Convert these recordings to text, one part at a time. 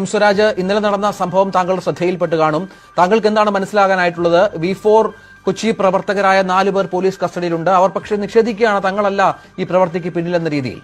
സുഷമ സ്വരാജ് ഇന്നലെ നടന്ന സംഭവം താങ്കളുടെ ശ്രദ്ധയിൽപ്പെട്ട് കാണും താങ്കൾക്ക് എന്താണ് മനസ്സിലാകാനായിട്ടുള്ളത് വി ഫോർ കൊച്ചി പ്രവർത്തകരായ നാലു പേർ പോലീസ് കസ്റ്റഡിയിലുണ്ട് അവർ പക്ഷേ നിഷേധിക്കുകയാണ് തങ്ങളല്ല ഈ പ്രവർത്തിക്ക് പിന്നിലെന്ന രീതിയിൽ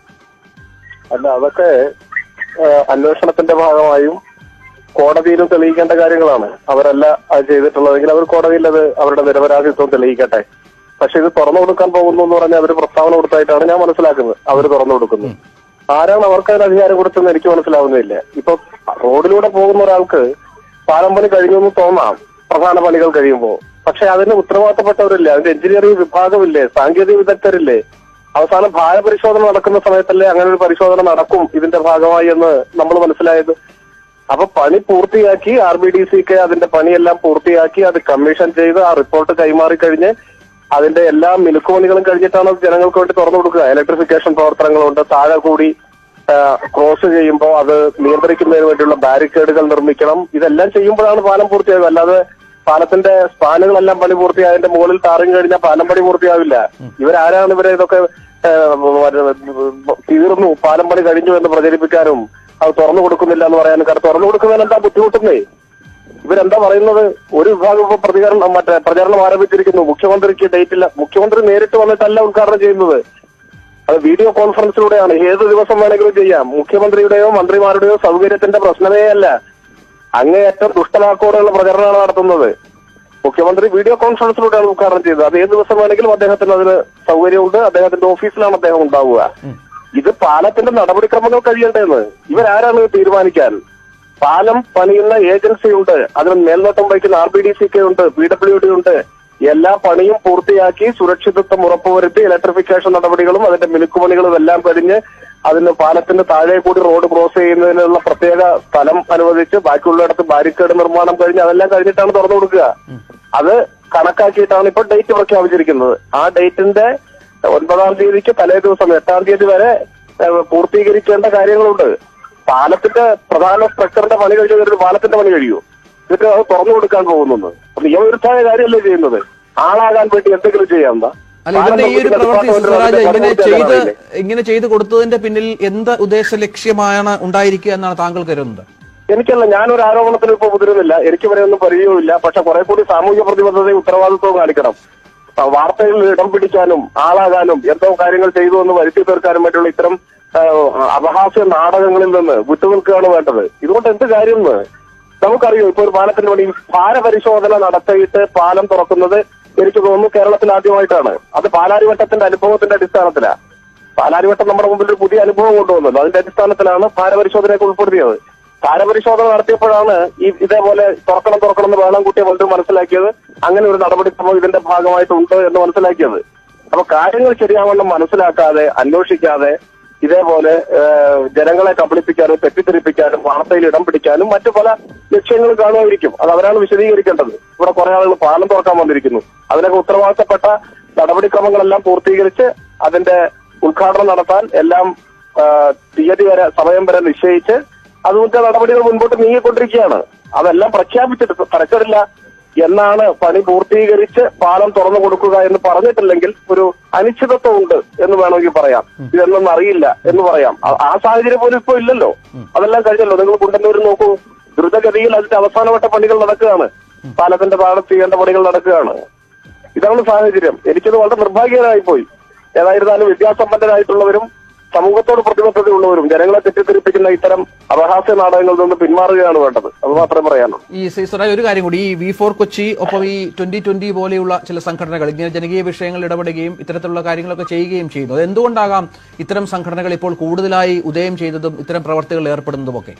അല്ല അതൊക്കെ ആ, അന്വേഷണത്തിന്റെ ഭാഗമായും കോടതിയിലും തെളിയിക്കേണ്ട കാര്യങ്ങളാണ് അവരല്ല അത് ചെയ്തിട്ടുള്ളതെങ്കിൽ അവർ കോടതിയിൽ അത് അവരുടെ നിരപരാധിത്വം തെളിയിക്കട്ടെ പക്ഷെ ഇത് തുറന്നു കൊടുക്കാൻ പോകുന്നു എന്ന് പറഞ്ഞാൽ അവർ പ്രസ്താവന കൊടുത്തായിട്ടാണ് ഞാൻ മനസ്സിലാക്കുന്നത് അവർ തുറന്നു കൊടുക്കുന്നു ആരാണ് അവർക്ക് അതിന് അധികാരം കൊടുത്തെന്ന് എനിക്ക് മനസ്സിലാവുന്നില്ല ഇപ്പൊ റോഡിലൂടെ പോകുന്ന ഒരാൾക്ക് പാലം പണി കഴിഞ്ഞു എന്ന് തോന്നാം പ്രധാന പണികൾ കഴിയുമ്പോൾ പക്ഷെ അതിന് ഉത്തരവാദിത്തപ്പെട്ടവരില്ലേ അതിന്റെ എഞ്ചിനീയറിംഗ് വിഭാഗമില്ലേ സാങ്കേതിക വിദഗ്ധരില്ലേ അവസാനം ഭാരപരിശോധന നടക്കുന്ന സമയത്തല്ലേ അങ്ങനെ ഒരു പരിശോധന നടക്കും ഇതിന്റെ ഭാഗമായി എന്ന് നമ്മൾ മനസ്സിലായത് അപ്പൊ പണി പൂർത്തിയാക്കി ആർ ബി ഡി സിക്ക് അതിന്റെ പണിയെല്ലാം പൂർത്തിയാക്കി അത് കമ്മീഷൻ ചെയ്ത് ആ റിപ്പോർട്ട് കൈമാറി കഴിഞ്ഞ് അതിന്റെ എല്ലാ മിനുക്കുമണികളും കഴിഞ്ഞിട്ടാണ് അത് ജനങ്ങൾക്ക് വേണ്ടി തുറന്നു കൊടുക്കുക ഇലക്ട്രിഫിക്കേഷൻ പ്രവർത്തനങ്ങളുണ്ട് താഴെ കൂടി ആ, ക്രോസ് ചെയ്യുമ്പോൾ അത് നിയന്ത്രിക്കുന്നതിന് വേണ്ടിയുള്ള ബാരിക്കേഡുകൾ നിർമ്മിക്കണം ഇതെല്ലാം ചെയ്യുമ്പോഴാണ് പാലം പൂർത്തിയാകുക അല്ലാതെ പാലത്തിന്റെ സ്പാനുകളെല്ലാം പണി പൂർത്തിയായതിന്റെ മുകളിൽ ടാറിങ് കഴിഞ്ഞാൽ പാലം പണി പൂർത്തിയാവില്ല ഇവരാരാണ് ഇവരെ ഇതൊക്കെ ആ, മറ്റേ, തീർന്നു പാലം പണി കഴിഞ്ഞു എന്ന് പ്രചരിപ്പിക്കാനും അത് തുറന്നു കൊടുക്കുന്നില്ല എന്ന് പറയാനും കാരണം തുറന്നു കൊടുക്കുന്നതിന് എന്താ ബുദ്ധിമുട്ടുന്നേ ഇവരെന്താ പറയുന്നത് ഒരു വിഭാഗം ഇപ്പൊ പ്രതികരണം മറ്റേ പ്രചരണം ആരംഭിച്ചിരിക്കുന്നു മുഖ്യമന്ത്രിക്ക് ഡേറ്റ് ഇല്ല മുഖ്യമന്ത്രി നേരിട്ട് വന്നിട്ടല്ല ഉദ്ഘാടനം ചെയ്യുന്നത് അത് വീഡിയോ കോൺഫറൻസിലൂടെയാണ് ഏത് ദിവസം വേണമെങ്കിലും ചെയ്യാം മുഖ്യമന്ത്രിയുടെയോ മന്ത്രിമാരുടെയോ സൗകര്യത്തിന്റെ പ്രശ്നമേ അല്ല അങ്ങേയറ്റം ദുഷ്ടലാക്കോടെയുള്ള പ്രചരണമാണ് നടത്തുന്നത് മുഖ്യമന്ത്രി വീഡിയോ കോൺഫറൻസിലൂടെയാണ് ഉദ്ഘാടനം ചെയ്തത് അത് ഏത് ദിവസം വേണമെങ്കിലും അദ്ദേഹത്തിന് അതിന് സൗകര്യമുണ്ട് അദ്ദേഹത്തിന്റെ ഓഫീസിലാണ് അദ്ദേഹം ഉണ്ടാവുക ഇത് പാലത്തിന്റെ നടപടിക്രമങ്ങൾ കഴിയണ്ടേന്ന് ഇവരാരാണ് ഇത് തീരുമാനിക്കാൻ പാലം പണിയുന്ന ഏജൻസി ഉണ്ട് അതിന് മേൽനോട്ടം വഹിക്കുന്ന R B D C K ഉണ്ട് പി ഡബ്ല്യു ഡി ഉണ്ട് എല്ലാ പണിയും പൂർത്തിയാക്കി സുരക്ഷിതത്വം ഉറപ്പുവരുത്തി ഇലക്ട്രിഫിക്കേഷൻ നടപടികളും അതിന്റെ മിനുക്കുപണികളും എല്ലാം കഴിഞ്ഞ് അതിന് പാലത്തിന്റെ താഴെ കൂടി റോഡ് ക്രോസ് ചെയ്യുന്നതിനുള്ള പ്രത്യേക സ്ഥലം അനുവദിച്ച് ബാക്കിയുള്ളിടത്ത് ബാരിക്കേഡ് നിർമ്മാണം കഴിഞ്ഞ് അതെല്ലാം കഴിഞ്ഞിട്ടാണ് തുറന്നു കൊടുക്കുക അത് കണക്കാക്കിയിട്ടാണ് ഇപ്പോൾ ഡേറ്റ് പ്രഖ്യാപിച്ചിരിക്കുന്നത് ആ ഡേറ്റിന്റെ ഒൻപതാം തീയതിക്ക് തലേ ദിവസം എട്ടാം തീയതി വരെ ഏഹ്, പൂർത്തീകരിക്കേണ്ട കാര്യങ്ങളുണ്ട് പാലത്തിന്റെ പ്രധാന സ്ട്രക്ചറിന്റെ പണി കഴിഞ്ഞു ഒരു പാലത്തിന്റെ പണി കഴിയൂ ഇതൊക്കെ അത് തുറന്നു കൊടുക്കാൻ പോകുന്നു അപ്പൊ നിയമവിരുദ്ധമായ കാര്യമല്ലേ ചെയ്യുന്നത് ആളാകാൻ വേണ്ടി എന്തെങ്കിലും ചെയ്യാം എന്താ അല്ല ഇവരുടെ ഈ ഒരു പ്രവൃത്തി സ്വരാജ് ഇങ്ങനെ ചെയ്ത് ഇങ്ങനെ ചെയ്ത് കൊടുത്തതിന്റെ പിന്നിൽ എന്ത് ഉദ്ദേശ ലക്ഷ്യമാണ് ഉണ്ടായിരിക്കുക എന്നാണ് താങ്കൾ കരുതുന്നത് എനിക്കല്ല ഞാനൊരു ആരോപണത്തിന് ഇപ്പൊ മുതിരുന്നില്ല എനിക്ക് വരെ ഒന്നും പരിചയവുമില്ല പക്ഷെ കുറെ കൂടി സാമൂഹ്യ പ്രതിബദ്ധതയും ഉത്തരവാദിത്വവും കാണിക്കണം ആ, വാർത്തകളിൽ ഇടം പിടിക്കാനും ആളാകാനും എന്തോ കാര്യങ്ങൾ ചെയ്തു എന്ന് വരുത്തി തീർക്കാനും വേണ്ടിയുള്ള ഇത്തരം ആ, അപഹാസ്യ നാടകങ്ങളിൽ നിന്ന് വിട്ടുനിൽക്കുകയാണ് വേണ്ടത് ഇതുകൊണ്ട് എന്ത് കാര്യം എന്ന് നമുക്കറിയോ ഇപ്പൊ ഒരു പാലത്തിന് വേണ്ടി ഭാരപരിശോധന നടത്തിയിട്ട് പാലം തുറക്കുന്നത് എനിക്ക് തോന്നുന്നു കേരളത്തിൽ ആദ്യമായിട്ടാണ് അത് പാലാരിവട്ടത്തിന്റെ അനുഭവത്തിന്റെ അടിസ്ഥാനത്തിലാണ് പാലാരിവട്ടം നമ്മുടെ മുമ്പിൽ ഒരു പുതിയ അനുഭവം കൊണ്ടുവന്നത് അതിന്റെ അടിസ്ഥാനത്തിലാണ് ഭാരപരിശോധനയൊക്കെ ഉൾപ്പെടുത്തിയത് ഭാരപരിശോധന നടത്തിയപ്പോഴാണ് ഈ ഇതേപോലെ തുറക്കണം തുറക്കണം എന്ന് വേളം കൂട്ടിയ മന്ത്രി മനസ്സിലാക്കിയത് അങ്ങനെ ഒരു നടപടിക്രമം ഇതിന്റെ ഭാഗമായിട്ടുണ്ട് എന്ന് മനസ്സിലാക്കിയത് അപ്പൊ കാര്യങ്ങൾ ശരിയാവണ്ണം മനസ്സിലാക്കാതെ അന്വേഷിക്കാതെ ഇതേപോലെ ഏഹ്, ജനങ്ങളെ കബളിപ്പിക്കാനും തെറ്റിദ്ധരിപ്പിക്കാനും വാർത്തയിൽ ഇടം പിടിക്കാനും മറ്റു പല ലക്ഷ്യങ്ങളും കാണുമായിരിക്കും അത് അവരാണ് വിശദീകരിക്കേണ്ടത് ഇവിടെ കുറെ ആളുകൾ പാലം തുറക്കാൻ വന്നിരിക്കുന്നു അതിനൊക്കെ ഉത്തരവാദിത്തപ്പെട്ട നടപടിക്രമങ്ങളെല്ലാം പൂർത്തീകരിച്ച് അതിന്റെ ഉദ്ഘാടനം നടത്താൻ എല്ലാം ആ, തീയതി വരെ സമയം വരെ നിശ്ചയിച്ച് അതുകൊണ്ട് നടപടികൾ മുൻപോട്ട് നീങ്ങിക്കൊണ്ടിരിക്കുകയാണ് അതെല്ലാം പ്രഖ്യാപിച്ചിട്ട് തരച്ചിടില്ല എന്നാണ് പണി പൂർത്തീകരിച്ച് പാലം തുറന്നു കൊടുക്കുക എന്ന് പറഞ്ഞിട്ടില്ലെങ്കിൽ ഒരു അനിശ്ചിതത്വം ഉണ്ട് എന്ന് വേണമെങ്കിൽ പറയാം ഇതൊന്നും അറിയില്ല എന്ന് പറയാം ആ- ആ സാഹചര്യം പോലും ഇപ്പോ ഇല്ലല്ലോ അതെല്ലാം കഴിഞ്ഞല്ലോ നിങ്ങൾ കുണ്ടന്നൂർ നോക്കൂ ദ്രുതഗതിയിൽ അതിന്റെ അവസാനവട്ട പണികൾ നടക്കുകയാണ് പാലത്തിന്റെ താഴെ ചെയ്യേണ്ട പണികൾ നടക്കുകയാണ് ഇതാണ് സാഹചര്യം എനിക്കത് വളരെ നിർഭാഗ്യകരമായി പോയി ഏതായിരുന്നാലും വിദ്യാസമ്പന്നരായിട്ടുള്ളവരും സമൂഹത്തോട് പ്രതിബദ്ധതയുള്ളവരും ജനങ്ങളെ തെറ്റിദ്ധരിപ്പിക്കുന്ന ഇത്തരം അപഹാസ്യ നാടകങ്ങളിൽ നിന്ന് പിന്മാറുകയാണ് വേണ്ടത് അത് മാത്രമേ പറയാനുള്ളൂ ഈ ശ്രീ സ്വരാജ് ഒരു കാര്യം കൂടി ഈ വി ഫോർ കൊച്ചി ഒപ്പം ഈ ട്വന്റി ട്വന്റി പോലെയുള്ള ചില സംഘടനകൾ ഇങ്ങനെ ജനകീയ വിഷയങ്ങളിൽ ഇടപെടുകയും ഇത്തരത്തിലുള്ള കാര്യങ്ങളൊക്കെ ചെയ്യുകയും ചെയ്യുന്നു അത് എന്തുകൊണ്ടാകാം ഇത്തരം സംഘടനകൾ ഇപ്പോൾ കൂടുതലായി ഉദയം ചെയ്തതും ഇത്തരം പ്രവർത്തികളിൽ ഏർപ്പെടുന്നതുമൊക്കെ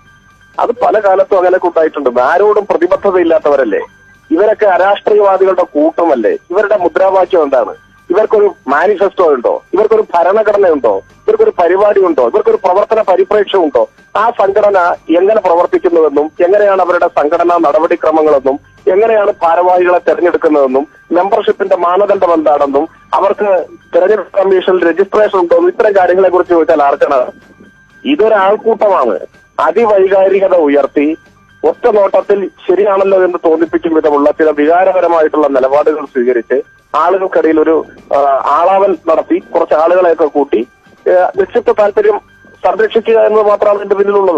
അത് പല കാലത്തും അങ്ങനെ ഉണ്ടായിട്ടുണ്ട് ആരോടും പ്രതിബദ്ധതയില്ലാത്തവരല്ലേ ഇവരൊക്കെ അരാഷ്ട്രീയവാദികളുടെ കൂട്ടമല്ലേ ഇവരുടെ മുദ്രാവാക്യം എന്താണ് ഇവർക്കൊരു മാനിഫെസ്റ്റോ ഉണ്ടോ ഇവർക്കൊരു ഭരണഘടന ഉണ്ടോ ഇവർക്കൊരു പരിപാടി ഉണ്ടോ ഇവർക്കൊരു പ്രവർത്തന പരിപ്രേക്ഷ്യം ഉണ്ടോ ആ സംഘടന എങ്ങനെ പ്രവർത്തിക്കുന്നുവെന്നും എങ്ങനെയാണ് അവരുടെ സംഘടനാ നടപടിക്രമങ്ങളെന്നും എങ്ങനെയാണ് ഭാരവാഹികളെ തെരഞ്ഞെടുക്കുന്നതെന്നും മെമ്പർഷിപ്പിന്റെ മാനദണ്ഡം എന്താണെന്നും അവർക്ക് തെരഞ്ഞെടുപ്പ് കമ്മീഷനിൽ രജിസ്ട്രേഷൻ ഉണ്ടോ എന്നും ഇത്തരം കാര്യങ്ങളെ കുറിച്ച് ചോദിച്ചാൽ ആർക്കാണ് ഇതൊരാൾക്കൂട്ടമാണ് അതിവൈകാരികത ഉയർത്തി ഒറ്റ നോട്ടത്തിൽ ശരിയാണല്ലോ എന്ന് തോന്നിപ്പിക്കും വിധമുള്ള ചില വികാരപരമായിട്ടുള്ള നിലപാടുകൾ സ്വീകരിച്ച് ആളുകൾക്കിടയിൽ ഒരു ആ, ആളാവൽ നടത്തി കുറച്ച് ആളുകളെയൊക്കെ കൂട്ടി ആ, നിക്ഷിപ്ത താല്പര്യം സംരക്ഷിക്കുക എന്നത് മാത്രമാണ് ഇതിന്റെ പിന്നിലുള്ളത്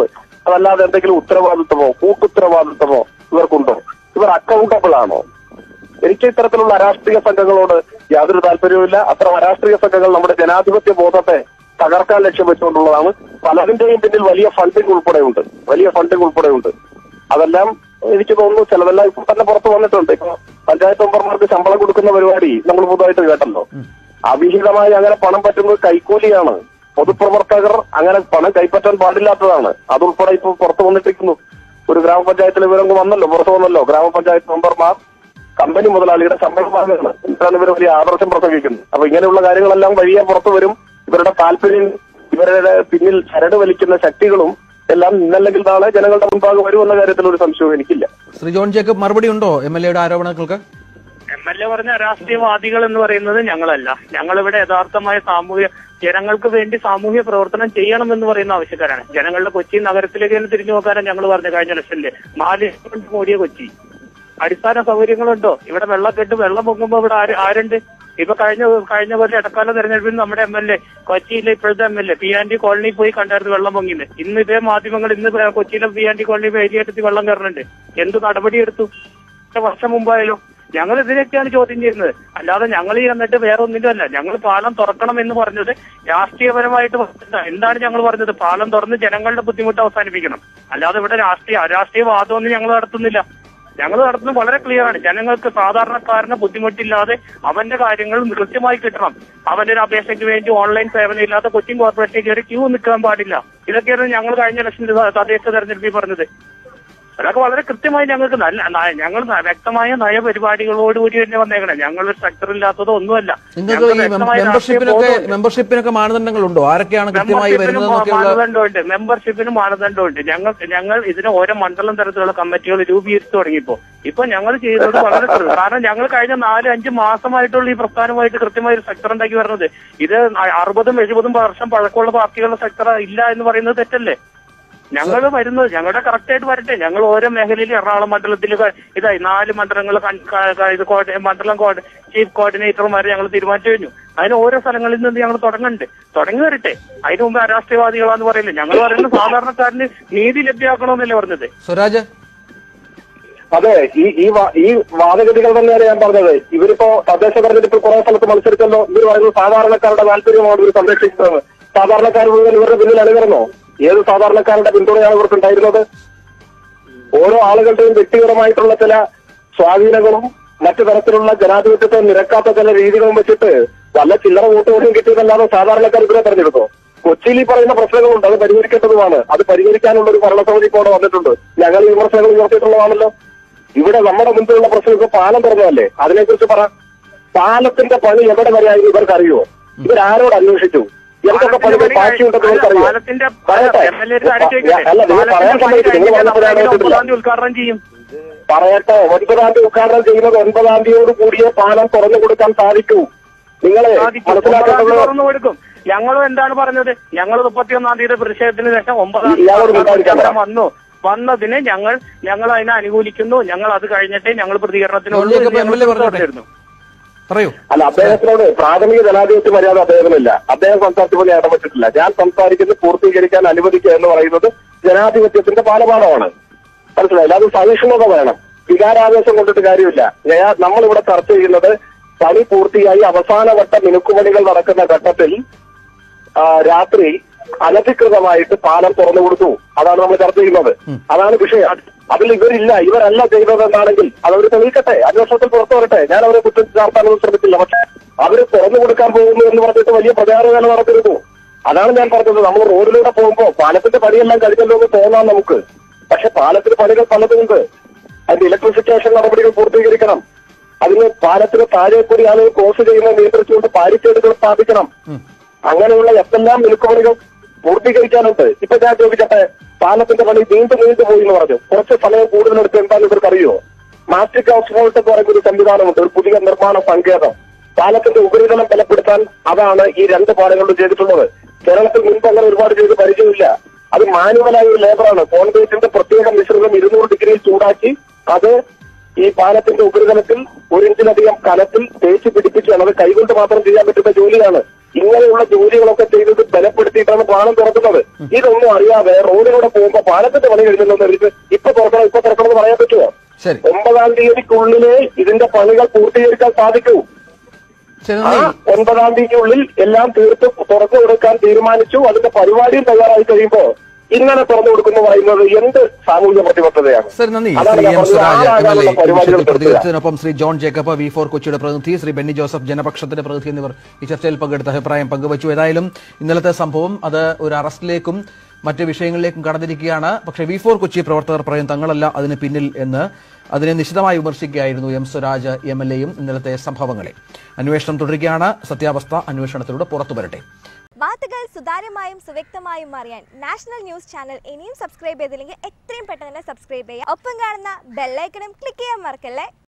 അതല്ലാതെ എന്തെങ്കിലും ഉത്തരവാദിത്തമോ കൂട്ടുത്തരവാദിത്തമോ ഇവർക്കുണ്ടോ ഇവർ അക്കൗണ്ടബിൾ ആണോ എനിക്ക് ഇത്തരത്തിലുള്ള അരാഷ്ട്രീയ സംഘങ്ങളോട് യാതൊരു താല്പര്യവുമില്ല അത്തരം അരാഷ്ട്രീയ സംഘങ്ങൾ നമ്മുടെ ജനാധിപത്യ ബോധത്തെ തകർക്കാൻ ലക്ഷ്യം വെച്ചുകൊണ്ടുള്ളതാണ് പലതിന്റെയും പിന്നിൽ വലിയ ഫണ്ടിങ് ഉൾപ്പെടെയുണ്ട് വലിയ ഫണ്ടിങ് ഉൾപ്പെടെയുണ്ട് അതെല്ലാം എനിക്ക് തോന്നുന്നു ചിലതെല്ലാം ഇപ്പൊ തന്നെ പുറത്തു വന്നിട്ടുണ്ട് ഇപ്പൊ പഞ്ചായത്ത് മെമ്പർമാർക്ക് ശമ്പളം കൊടുക്കുന്ന പരിപാടി നമ്മൾ പുതുതായിട്ട് കേട്ടല്ലോ അവിഹിതമായി അങ്ങനെ പണം പറ്റുന്നത് കൈക്കൂലിയാണ് പൊതുപ്രവർത്തകർ അങ്ങനെ പണം കൈപ്പറ്റാൻ പാടില്ലാത്തതാണ് അതുൾപ്പെടെ ഇപ്പൊ പുറത്തു വന്നിട്ടിരിക്കുന്നു ഒരു ഗ്രാമപഞ്ചായത്തിലെ വിവരം വന്നല്ലോ പുറത്തു വന്നല്ലോ ഗ്രാമപഞ്ചായത്ത് മെമ്പർമാർ കമ്പനി മുതലാളിയുടെ ശമ്പളം വാങ്ങുകയാണ് എന്നിട്ടാണ് ഇവർ വലിയ ആദർശം പ്രസംഗിക്കുന്നത് അപ്പൊ ഇങ്ങനെയുള്ള കാര്യങ്ങളെല്ലാം വഴിയെ പുറത്തു വരും ഇവരുടെ താല്പര്യം ഇവരുടെ പിന്നിൽ ചരട് വലിക്കുന്ന ശക്തികളും എല്ലാം ഇന്നല്ലെങ്കിൽ നാളെ ജനങ്ങളുടെ മുൻപാകെ വരുമെന്ന കാര്യത്തിൽ ഒരു സംശയവും എനിക്കില്ല ശ്രീ ജോൺ ജേക്കബ് മറുപടി ഉണ്ടോ എം എൽ എയുടെ ആരോപണങ്ങൾക്ക് എം എൽ എ പറഞ്ഞ രാഷ്ട്രീയവാദികൾ എന്ന് പറയുന്നത് ഞങ്ങളല്ല ഞങ്ങളിവിടെ യഥാർത്ഥമായ സാമൂഹ്യ ജനങ്ങൾക്ക് വേണ്ടി സാമൂഹ്യ പ്രവർത്തനം ചെയ്യണമെന്ന് പറയുന്ന ആവശ്യക്കാരാണ് ജനങ്ങളുടെ കൊച്ചി നഗരത്തിലേക്ക് തന്നെ തിരിഞ്ഞു നോക്കാനാണ് ഞങ്ങൾ പറഞ്ഞു കഴിഞ്ഞ ലക്ഷത്തില് മാലിന്യം കൊണ്ട് മൂടിയ കൊച്ചി അടിസ്ഥാന സൗകര്യങ്ങളുണ്ടോ ഇവിടെ വെള്ളക്കെട്ട് വെള്ളം പൊങ്ങുമ്പോ ഇവിടെ ആര് ആരുണ്ട് ഇപ്പൊ കഴിഞ്ഞ കഴിഞ്ഞ പോലെ ഇടക്കാല തെരഞ്ഞെടുപ്പിൽ നമ്മുടെ എം എൽ എ കൊച്ചിയിലെ ഇപ്പോഴത്തെ M L A P and D colony പോയി കണ്ടായിരുന്നു വെള്ളം പൊങ്ങിന്ന് ഇന്ന് ഇതേ മാധ്യമങ്ങൾ ഇന്ന് കൊച്ചിയിലെ പി ആൻഡ് ഡി കോളനി ഏരിയത്തിൽ വെള്ളം കയറുന്നുണ്ട് എന്ത് നടപടിയെടുത്തു എത്ര വർഷം മുമ്പായാലും ഞങ്ങൾ ഇതിനൊക്കെയാണ് ചോദ്യം ചെയ്യുന്നത് അല്ലാതെ ഞങ്ങൾ ഈ എന്നിട്ട് വേറെ ഒന്നിലും അല്ല ഞങ്ങൾ പാലം തുറക്കണം എന്ന് പറഞ്ഞത് രാഷ്ട്രീയപരമായിട്ട് പറഞ്ഞില്ല. എന്താണ് ഞങ്ങൾ പറഞ്ഞത് പാലം തുറന്ന് ജനങ്ങളുടെ ബുദ്ധിമുട്ട് അവസാനിപ്പിക്കണം അല്ലാതെ ഇവിടെ രാഷ്ട്രീയ അരാഷ്ട്രീയ വാദമൊന്നും ഞങ്ങൾ നടത്തുന്നില്ല ഞങ്ങൾ നടത്തുന്നത് വളരെ ക്ലിയർ ആണ് ജനങ്ങൾക്ക് സാധാരണക്കാരന് ബുദ്ധിമുട്ടില്ലാതെ അവന്റെ കാര്യങ്ങൾ കൃത്യമായി കിട്ടണം അവന്റെ ഒരു അപേക്ഷയ്ക്ക് വേണ്ടി ഓൺലൈൻ സേവനം ഇല്ലാത്ത കൊച്ചിൻ കോർപ്പറേഷനിൽ കയറി ക്യൂ നിൽക്കാൻ പാടില്ല ഇതൊക്കെയാണ് ഞങ്ങൾ കഴിഞ്ഞ ലക്ഷം തദ്ദേശ തെരഞ്ഞെടുപ്പിൽ പറഞ്ഞത് അതൊക്കെ വളരെ കൃത്യമായി ഞങ്ങൾക്ക് നല്ല ന- ഞങ്ങൾ ന- വ്യക്തമായ നയപരിപാടികളോടുകൂടി തന്നെ വന്നേക്കണം ഞങ്ങൾ സ്ട്രക്ചർ ഇല്ലാത്തതോ ഒന്നുമല്ല നിങ്ങൾക്ക് ഈ വ്യക്തമായ രാഷ്ട്രീയ മെമ്പർഷിപ്പിനൊക്കെ ബോധമുണ്ട്. മെമ്പർഷിപ്പിനൊക്കെ മാനദണ്ഡങ്ങളുണ്ടോ ആരൊക്കെയാണ് കൃത്യമായി മെമ്പർഷിപ്പിനും വരുന്നതെന്നൊക്കെയുള്ള മാനദണ്ഡമുണ്ട് മെമ്പർഷിപ്പിന് മാനദണ്ഡമുണ്ട് ഞങ്ങൾ ഞങ്ങൾ ഇതിന് ഓരോ മണ്ഡലം തരത്തിലുള്ള കമ്മിറ്റികൾ രൂപീകരിച്ചു തുടങ്ങിയപ്പോ ഇപ്പൊ ഞങ്ങൾ ചെയ്യുന്നത് വളരെ ചെറുത്. കാരണം ഞങ്ങൾ കഴിഞ്ഞ നാല് അഞ്ച് മാസമായിട്ടുള്ള ഈ പ്രസ്ഥാനമായിട്ട് കൃത്യമായ ഒരു സെക്ടർ ഉണ്ടാക്കി വരുന്നത് ഇത് അ- അറുപതും എഴുപതും വർഷം പഴക്കമുള്ള പാർട്ടികളുടെ സെക്ടർ ഇല്ല എന്ന് പറയുന്നത് തെറ്റല്ലേ ഞങ്ങൾ വരുന്നത് ഞങ്ങളുടെ കറക്റ്റ് ആയിട്ട് വരട്ടെ ഞങ്ങൾ ഓരോ മേഖലയിൽ എറണാകുളം മണ്ഡലത്തിൽ ഇതായി നാല് മണ്ഡലങ്ങൾ കൺ- ക- ക- ഇത് കോർഡി- മണ്ഡലം കോർഡി- ചീഫ് കോർഡിനേറ്റർമാരെ ഞങ്ങൾ തീരുമാനിച്ചു കഴിഞ്ഞു അതിന് ഓരോ സ്ഥലങ്ങളിൽ നിന്ന് ഞങ്ങൾ തുടങ്ങുന്നുണ്ട് തുടങ്ങി വരട്ടെ അതിന് മുമ്പ് അരാഷ്ട്രീയവാദികളാന്ന് പറയില്ല ഞങ്ങൾ പറയുന്നത് സാധാരണക്കാരന് നീതി ലഭ്യമാക്കണമെന്നല്ലേ പറഞ്ഞത് സ്വരാജ് അതെ ഈ ഈ വാ- ഈ വാദഗതികൾ തന്നെയാണ് ഞാൻ പറഞ്ഞത് ഇവരിപ്പോ തദ്ദേശ തെരഞ്ഞെടുപ്പിൽ കുറെ സ്ഥലത്ത് മത്സരിച്ചല്ലോ ഇവർ പറയുന്നത് സാധാരണക്കാരുടെ താല്പര്യമാണ് ഇവർ സംരക്ഷിക്കുന്നത് സാധാരണക്കാർ മുഴുവൻ ഇവരുടെ പിന്നിൽ അണിനിരന്നോ ഏത് സാധാരണക്കാരുടെ പിന്തുണയാണ് ഇവർക്ക് ഉണ്ടായിരുന്നത് ഓരോ ആളുകളുടെയും വ്യക്തിപരമായിട്ടുള്ള ചില സ്വാധീനങ്ങളും മറ്റു തരത്തിലുള്ള ജനാധിപത്യത്തെ നിരക്കാത്ത ചില രീതികളും വെച്ചിട്ട് വല്ല ചില്ലറ വോട്ടുകളും കിട്ടിയതല്ലാതെ സാധാരണക്കാർ ഇവരെ തെരഞ്ഞെടുത്തോ കൊച്ചിയിൽ ഈ പറയുന്ന പ്രശ്നങ്ങളുണ്ട് അത് പരിഹരിക്കേണ്ടതുമാണ് അത് പരിഹരിക്കാനുള്ള ഒരു ഭരണസമിതി ഇപ്പോൾ അവിടെ വന്നിട്ടുണ്ട് ഞങ്ങൾ ഈ വിമർശനങ്ങൾ ഉയർത്തിയിട്ടുള്ളതാണല്ലോ ഇവിടെ നമ്മുടെ മുമ്പിലുള്ള പ്രശ്നം ഇപ്പൊ പാലം തുറന്നതല്ലേ അതിനെക്കുറിച്ച് പറ പാലത്തിന്റെ പണി എവിടെ വരെയായി ഇവർക്ക് അറിയുമോ ഇവരാരോട് അന്വേഷിച്ചു എന്തൊക്കെ പണികൾ ബാക്കിയുണ്ടെന്ന് ഇവർക്കറിയോ പാലത്തിന്റെ പറയട്ടെ എം എൽ എ ഒരു കാര്യം ചോദിക്കട്ടെ അല്ല നിങ്ങൾ പറയാൻ പാലത്തിന്റെ പണി സമ്മതിക്കും നിങ്ങൾ കഴിഞ്ഞിട്ട് പറഞ്ഞപ്പോഴാണ് നമ്മൾ കേട്ടില്ല ഒമ്പതാം തീയതി ഉദ്ഘാടനം ചെയ്യും പറയട്ടെ ഒൻപതാം തീയതി ഉദ്ഘാടനം ചെയ്യുന്നത് ഒൻപതാം തീയതിയോട് കൂടിയേ പാലം തുറന്നു കൊടുക്കാൻ സാധിക്കൂ നിങ്ങളെ സാധിക്കും. ഒമ്പതാം തീയതി മനസ്സിലാക്കേണ്ടത് തുറന്നു കൊടുക്കും ഞങ്ങളും എന്താണ് പറഞ്ഞത് ഞങ്ങൾ മുപ്പത്തിയൊന്നാം തീയതി പ്രതിഷേധത്തിന് ശേഷം ഒമ്പതാം ഇയാളോട് തീയതി മിണ്ടാതിരിക്കാൻ പറ. ഇവിടെ വന്നു വന്നതിന് ഞങ്ങൾ ഞങ്ങൾ അതിനെ അനുകൂലിക്കുന്നു ഞങ്ങൾ അത് കഴിഞ്ഞിട്ടേ ഞങ്ങൾ പ്രതികരണത്തിന് ജോൺ ഉള്ളൂ ജേക്കബ് എന്ന് ഞങ്ങൾ എം എൽ എ പറഞ്ഞോട്ടെ. പറഞ്ഞിരുന്നു. പറയൂ അല്ല അദ്ദേഹത്തിനോട് പ്രാഥമിക ജനാധിപത്യ മര്യാദ അദ്ദേഹത്തിനില്ല അദ്ദേഹം സംസാരിച്ചപ്പോൾ ഞാൻ ഇടപെട്ടിട്ടില്ല ഞാൻ സംസാരിക്കുന്നത് പൂർത്തീകരിക്കാൻ അനുവദിക്കുക എന്ന് പറയുന്നത് ജനാധിപത്യത്തിന്റെ ബാലപാഠമാണ് മനസ്സിലായില്ല അത് സഹിഷ്ണുത വേണം വികാരാവേശം കൊണ്ടിട്ട് കാര്യമില്ല ഞാൻ നമ്മളിവിടെ ചർച്ച ചെയ്യുന്നത് പണി പൂർത്തിയായി അവസാനവട്ട മിനുക്കുപണികൾ നടക്കുന്ന ഘട്ടത്തിൽ ആ, രാത്രി അനധികൃതമായിട്ട് പാലം തുറന്നു കൊടുത്തു അതാണ് നമ്മൾ ചർച്ച ചെയ്യുന്നത് അതാണ് വിഷയം അതിൽ ഇവരില്ല ഇവരല്ല ചെയ്തതെന്നാണെങ്കിൽ അതവർ തെളിയിക്കട്ടെ അന്വേഷണത്തിൽ പുറത്തു വരട്ടെ ഞാൻ അവരെ കുറ്റം ചാർത്താനൊന്നും ശ്രമിച്ചില്ല പക്ഷെ അവര് തുറന്നു കൊടുക്കാൻ പോകുന്നു എന്ന് പറഞ്ഞിട്ട് വലിയ പ്രചാരവേല നടത്തിയിരുന്നു അതാണ് ഞാൻ പറഞ്ഞത് നമ്മൾ റോഡിലൂടെ പോകുമ്പോ പാലത്തിന്റെ പണിയെല്ലാം കഴിഞ്ഞല്ലോ എന്ന് തോന്നാം നമുക്ക് പക്ഷെ പാലത്തിന് പണികൾ പലതുമുണ്ട് അതിന്റെ ഇലക്ട്രിഫിക്കേഷൻ നടപടികൾ പൂർത്തീകരിക്കണം അതിന് പാലത്തിന് താഴെ കൂടി ആളുകൾ ക്രോസ് ചെയ്യുന്ന നിയന്ത്രിച്ചുകൊണ്ട് പാരിക്കേടുകൾ സ്ഥാപിക്കണം അങ്ങനെയുള്ള എന്തെല്ലാം മിനുക്കുപണികൾ പൂർത്തീകരിക്കാനുണ്ട് ഇപ്പൊ ഞാൻ ചോദിക്കട്ടെ പാലത്തിന്റെ പണി നീണ്ടു നീണ്ടു പോയി എന്ന് പറഞ്ഞു കുറച്ച് സമയം കൂടുതലെടുത്ത് എന്താണെന്ന് ഇവർക്ക് അറിയോ മാസ്റ്റിക് ഹൗസ് ഫോൾട്ട് എന്ന് പറയുന്ന ഒരു സംവിധാനമുണ്ട് ഒരു പുതിയ നിർമ്മാണ സങ്കേതം പാലത്തിന്റെ ഉപരിതലം ബലപ്പെടുത്താൻ അതാണ് ഈ രണ്ട് പാലങ്ങളിലും ചെയ്തിട്ടുള്ളത് കേരളത്തിൽ മുൻപ് അങ്ങനെ ഒരുപാട് ചെയ്ത് പരിചയമില്ല അത് മാനുവലായ ഒരു ലേബറാണ് കോൺക്രീറ്റിന്റെ പ്രത്യേക മിശ്രിതം ഇരുന്നൂറ് ഡിഗ്രിയിൽ ചൂടാക്കി അത് ഈ പാലത്തിന്റെ ഉപരിതലത്തിൽ ഒരു ഇഞ്ചിലധികം കനത്തിൽ തേച്ച് പിടിപ്പിച്ചാണ് അത് കൈകൊണ്ട് മാത്രം ചെയ്യാൻ പറ്റുന്ന ജോലിയാണ് ഇങ്ങനെയുള്ള ജോലികളൊക്കെ ചെയ്തത് ബലപ്പെടുത്തിയിട്ടാണ് പാലം തുറക്കുന്നത് ഇതൊന്നും അറിയാതെ റോഡിലൂടെ പോകുമ്പോ പാലത്തിന്റെ പണി കഴിഞ്ഞില്ലെന്ന് പറഞ്ഞിട്ട് ഇപ്പൊ തുറക്കണം ഇപ്പൊ തുറക്കണം എന്ന് പറയാൻ പറ്റുമോ ശരി ഒമ്പതാം തീയതിക്കുള്ളിലേ ഇതിന്റെ പണികൾ പൂർത്തീകരിക്കാൻ സാധിക്കൂ ശരി ആ നന്ദി ഒൻപതാം തീയതിക്കുള്ളിൽ എല്ലാം തീർത്ത് തുറന്നു കൊടുക്കാൻ തീരുമാനിച്ചു അതിന്റെ പരിപാടിയും തയ്യാറായി കഴിയുമ്പോ ഇങ്ങനെ തുറന്നു കൊടുക്കുന്നു പറയുന്നത് എന്ത് സാമൂഹിക പ്രതിബദ്ധതയാണ് ശരി നന്ദി അതാണ് ശ്രീ ഞാൻ എം പറഞ്ഞത്. സ്വരാജ് എം എൽ ആരാകാനുള്ള എ പരിപാടികൾ നടത്തുക. പ്രതിനിധിത്തിനൊപ്പം ശ്രീ ജോൺ ജേക്കബ് വി ഫോർ കൊച്ചിയുടെ പ്രതിനിധി ശ്രീ ബെന്നി ജോസഫ് ജനപക്ഷത്തിന്റെ പ്രതിനിധി എന്നിവർ ഈ ചർച്ചയിൽ പങ്കെടുത്ത അഭിപ്രായം പങ്കുവച്ചു ഏതായാലും ഇന്നലത്തെ സംഭവം അത് ഒരു അറസ്റ്റിലേക്കും മറ്റ് വിഷയങ്ങളിലേക്കും കടന്നിരിക്കുകയാണ് പക്ഷേ വി ഫോർ കൊച്ചി പ്രവർത്തകർ പറയും തങ്ങളല്ല അതിന് പിന്നിൽ എന്ന് അതിനെ നിശിതമായി വിമർശിക്കുകയായിരുന്നു എം സ്വരാജ് എം എൽ എയും ഇന്നലത്തെ സംഭവങ്ങളെ അന്വേഷണം തുടരുകയാണ് സത്യാവസ്ഥ അന്വേഷണത്തിലൂടെ പുറത്തു വരട്ടെ വാർത്തകൾ സുതാര്യമായും സുവ്യക്തമായും അറിയാൻ നാഷണൽ ന്യൂസ് ചാനൽ ഇനിയും സബ്സ്ക്രൈബ് ചെയ്തില്ലെങ്കിൽ എത്രയും പെട്ടെന്ന് തന്നെ സബ്സ്ക്രൈബ് ചെയ്യുക ഒപ്പം കാണുന്ന ബെല്ലൈക്കണും ക്ലിക്ക് ചെയ്യാൻ മറക്കല്ലേ